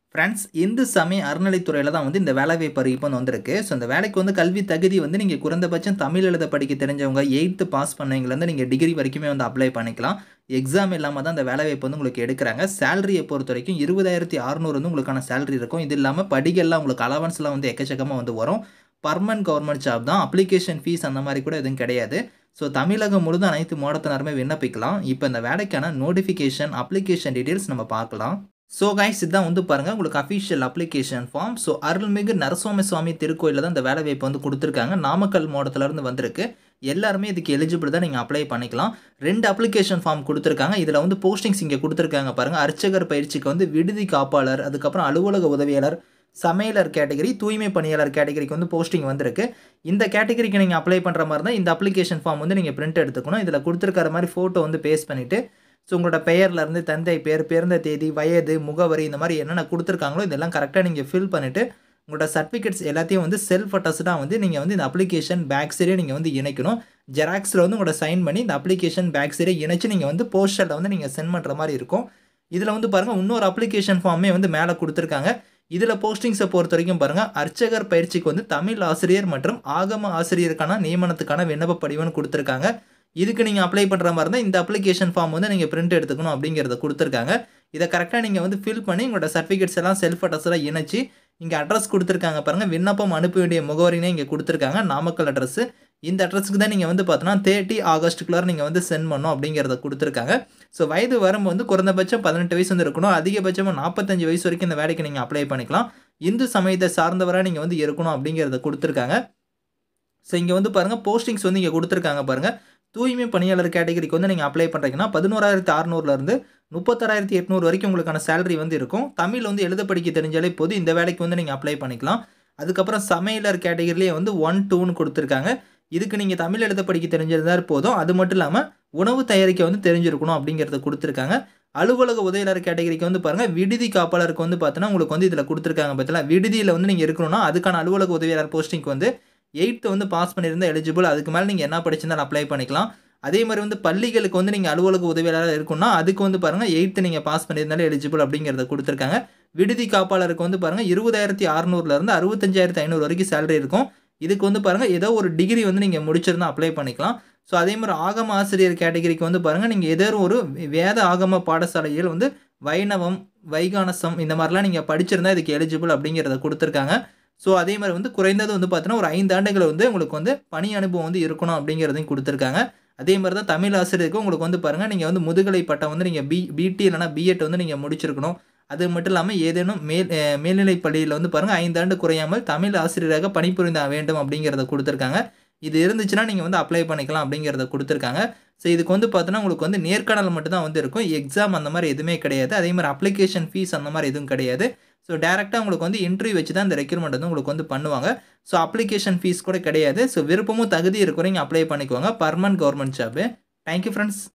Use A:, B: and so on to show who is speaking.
A: friends Hindu சமய அறநிலைத்துறையில் தான் வந்து இந்த வேலைவாய்ப்பு அறிவிப்பு வந்து வந்திருக்கு ஸோ இந்த வேலைக்கு வந்து கல்வி தகுதி வந்து நீங்கள் குறைந்தபட்சம் தமிழ் எழுத படிக்க தெரிஞ்சவங்க எயித்து பாஸ் பண்ணவங்கலேருந்து நீங்கள் டிகிரி வரைக்குமே வந்து அப்ளை பண்ணிக்கலாம் எக்ஸாம் இல்லாமல் தான் அந்த வேலைவாய்ப்பு வந்து உங்களுக்கு எடுக்கிறாங்க சேலரியை பொறுத்த வரைக்கும் இருபதாயிரத்தி அறநூறு வந்து உங்களுக்கான சேலரி இருக்கும் இது இல்லாமல் படிகள்லாம் உங்களுக்கு அலவன்ஸ்லாம் வந்து எக்கச்சக்கமாக வந்து வரும் பர்மனன்ட் கவர்மெண்ட் ஜாப் தான் அப்ளிகேஷன் ஃபீஸ் அந்த மாதிரி கூட எதுவும் கிடையாது ஸோ தமிழகம் முழுதும் அனைத்து மாவட்டத்தினருமே விண்ணப்பிக்கலாம் இப்போ இந்த வேலைக்கான நோட்டிஃபிகேஷன் அப்ளிகேஷன் டீட்டெயில்ஸ் நம்ம பார்க்கலாம் ஸோ கைஸ் இதுதான் வந்து பாருங்கள் உங்களுக்கு அஃபிஷியல் அப்ளிகேஷன் ஃபார்ம் ஸோ அருள்மிகு நரசுவாமி சுவாமி திருக்கோயிலில் தான் இந்த வேலை வாய்ப்பு வந்து கொடுத்துருக்காங்க நாமக்கல் மாவட்டத்திலேருந்து வந்திருக்கு எல்லாருமே இதுக்கு எலிஜிபிள் தான் நீங்கள் அப்ளை பண்ணிக்கலாம் ரெண்டு அப்ளிகேஷன் ஃபார்ம் கொடுத்துருக்காங்க இதில் வந்து போஸ்டிங்ஸ் இங்கே கொடுத்துருக்காங்க பாருங்கள் அர்ச்சகர் பயிற்சிக்கு வந்து விடுதி காப்பாளர் அதுக்கப்புறம் அலுவலக உதவியாளர் சமையலர் கேட்டகரி தூய்மை பணியாளர் கேட்டகரிக்கு வந்து போஸ்டிங் வந்திருக்கு இந்த கேட்டகரிக்கு நீங்கள் அப்ளை பண்ணுற மாதிரி தான் இந்த அப்ளிகேஷன் ஃபார்ம் வந்து நீங்கள் பிரிண்ட் எடுத்துக்கணும் இதில் கொடுத்துருக்கிற மாதிரி ஃபோட்டோ வந்து பேஸ்ட் பண்ணிவிட்டு ஸோ உங்களோட பெயர்லேருந்து தந்தை பேர் பிறந்த தேதி வயது முகவரி இந்த மாதிரி என்னென்ன கொடுத்துருக்காங்களோ இதெல்லாம் கரெக்டாக நீங்கள் ஃபில் பண்ணிவிட்டு உங்களோட சர்டிஃபிகேட்ஸ் எல்லாத்தையும் வந்து செல்ஃப் அட்டஸ்டாக வந்து நீங்கள் வந்து இந்த அப்ளிகேஷன் பேக் சைடே நீங்கள் வந்து இணைக்கணும் ஜெராக்ஸில் வந்து உங்களோட சைன் பண்ணி இந்த அப்ளிகேஷன் பேக் சைடே இணைச்சு நீங்கள் வந்து போஸ்டரில் வந்து நீங்கள் சென்ட் பண்ணுற மாதிரி இருக்கும் இதில் வந்து பாருங்கள் இன்னொரு அப்ளிகேஷன் ஃபார்மே வந்து மேலே கொடுத்துருக்காங்க இதில் போஸ்டிங்ஸை பொறுத்த வரைக்கும் பாருங்கள் அர்ச்சகர் பயிற்சிக்கு வந்து தமிழ் ஆசிரியர் மற்றும் ஆகம ஆசிரியருக்கான நியமனத்துக்கான விண்ணப்ப படிவம்னு கொடுத்துருக்காங்க இதுக்கு நீங்கள் அப்ளை பண்ணுற மாதிரி இருந்தால் இந்த அப்ளிகேஷன் ஃபார்ம் வந்து நீங்கள் பிரிண்ட் எடுத்துக்கணும் அப்படிங்கிறத கொடுத்துருக்காங்க இதை கரெக்டாக நீங்கள் வந்து ஃபில் பண்ணி உங்களோட சர்டிஃபிகேட்ஸ் எல்லாம் செல்ஃப் அட்ரஸில் இணைச்சி இங்கே அட்ரஸ் கொடுத்துருக்காங்க பாருங்கள் விண்ணப்பம் அனுப்ப வேண்டிய முகவரினே இங்கே கொடுத்துருக்காங்க நாமக்கல் அட்ரஸ் இந்த அட்ரஸுக்கு தான் நீங்கள் வந்து பார்த்தோன்னா தேர்ட்டி ஆகஸ்ட்டுக்குள்ளார நீங்கள் வந்து சென்ட் பண்ணணும் அப்படிங்கிறத கொடுத்துருக்காங்க ஸோ வயது வரம்பு வந்து குறைந்தபட்சம் பதினெட்டு வயசு வந்து இருக்கணும் அதிகபட்சமாக நாற்பத்தஞ்சு வயசு வரைக்கும் இந்த வேலைக்கு நீங்கள் அப்ளை பண்ணிக்கலாம் இந்து சமயத்தை சார்ந்தவராக நீங்கள் வந்து இருக்கணும் அப்படிங்கிறத கொடுத்துருக்காங்க ஸோ இங்கே வந்து பாருங்கள் போஸ்டிங்ஸ் வந்து இங்கே கொடுத்துருக்காங்க பாருங்கள் தூய்மை பணியாளர் கேட்டகரிக்கு வந்து நீங்கள் அப்ளை பண்ணுறீங்கன்னா பதினோராயிரத்தி அறநூறுலேருந்து முப்பத்தாறாயிரத்தி எட்நூறு வரைக்கும் உங்களுக்கான சேலரி வந்து இருக்கும் தமிழ் வந்து எழுத படிக்க தெரிஞ்சாலே போது இந்த வேலைக்கு வந்து நீங்கள் அப்ளை பண்ணிக்கலாம் அதுக்கப்புறம் சமையலர் கேட்டகரிலேயே வந்து ஒன் டூன்னு கொடுத்துருக்காங்க இதுக்கு நீங்கள் தமிழ் எழுத படிக்க தெரிஞ்சிருந்தால் போதும் அது மட்டும் இல்லாமல் உணவு தயாரிக்க வந்து தெரிஞ்சிருக்கணும் அப்படிங்கிறத கொடுத்துருக்காங்க அலுவலக உதவியாளர் கேட்டகரிக்கு வந்து பாருங்கள் விடுதி காப்பாளருக்கு வந்து பார்த்தோன்னா உங்களுக்கு வந்து இதில் கொடுத்துருக்காங்க பார்த்தீங்களா விடுதியில் வந்து நீங்கள் இருக்கணும்னா அதுக்கான அலுவலக உதவியாளர் போஸ்டிங்க்கு வந்து எயித்து வந்து பாஸ் பண்ணியிருந்தால் எலிஜிபிள் அதுக்கு மேலே நீங்கள் என்ன படிச்சிருந்தாலும் அப்ளை பண்ணிக்கலாம் அதே மாதிரி வந்து பள்ளிகளுக்கு வந்து நீங்கள் அலுவலக உதவியாளராக இருக்குன்னா அதுக்கு வந்து பாருங்கள் எயித்து நீங்கள் பாஸ் பண்ணியிருந்தாலும் எலிஜிபிள் அப்படிங்கிறத கொடுத்துருக்காங்க விடுதி காப்பாளருக்கு வந்து பாருங்கள் இருபதாயிரத்தி அறநூறுலேருந்து அறுபத்தஞ்சாயிரத்தி ஐநூறு வரைக்கும் சேலரி இருக்கும் இதுக்கு வந்து பாருங்கள் ஏதோ ஒரு டிகிரி வந்து நீங்கள் முடிச்சிருந்தா அப்ளை பண்ணிக்கலாம் ஸோ அதே மாதிரி ஆகம ஆசிரியர் கேட்டகரிக்கு வந்து பாருங்கள் நீங்கள் ஏதோ ஒரு வேத ஆகம பாடசாலையில் வந்து வைணவம் வைகானசம் இந்த மாதிரிலாம் நீங்கள் படிச்சிருந்தா இதுக்கு எலிஜிபிள் அப்படிங்கிறத கொடுத்துருக்காங்க ஸோ அதே மாதிரி வந்து குறைந்தது வந்து பார்த்தீங்கன்னா ஒரு ஐந்து ஆண்டுகள் வந்து உங்களுக்கு வந்து பணி அனுபவம் வந்து இருக்கணும் அப்படிங்கிறதையும் கொடுத்துருக்காங்க அதே மாதிரி தான் தமிழ் ஆசிரியருக்கு உங்களுக்கு வந்து பாருங்கள் நீங்கள் வந்து முதுகலை பட்டம் வந்து நீங்கள் பி பிடி இல்லைனா பிஎட் வந்து நீங்கள் முடிச்சிருக்கணும் அது மட்டும் இல்லாமல் ஏதேனும் மேல் மேல்நிலைப் பள்ளியில் வந்து பாருங்கள் ஐந்தாண்டு குறையாமல் தமிழ் ஆசிரியராக பணிபுரிந்த வேண்டும் அப்படிங்கிறத கொடுத்துருக்காங்க இது இருந்துச்சுன்னா நீங்கள் வந்து அப்ளை பண்ணிக்கலாம் அப்படிங்கிறத கொடுத்துருக்காங்க ஸோ இதுக்கு வந்து பார்த்தோன்னா உங்களுக்கு வந்து நேர்காணல் மட்டும்தான் வந்து இருக்கும் எக்ஸாம் அந்த மாதிரி எதுவுமே கிடையாது அதே மாதிரி அப்ளிகேஷன் ஃபீஸ் அந்த மாதிரி எதுவும் கிடையாது ஸோ டேரெக்டாக உங்களுக்கு வந்து இன்டர்வியூ வச்சு தான் இந்த ரெக்யூர்மெண்ட் வந்து உங்களுக்கு வந்து பண்ணுவாங்க ஸோ அப்ளிகேஷன் ஃபீஸ் கூட கிடையாது ஸோ விருப்பமும் தகுதி இருக்கிறவங்க அப்ளை பண்ணிக்குவாங்க permanent government job thank you friends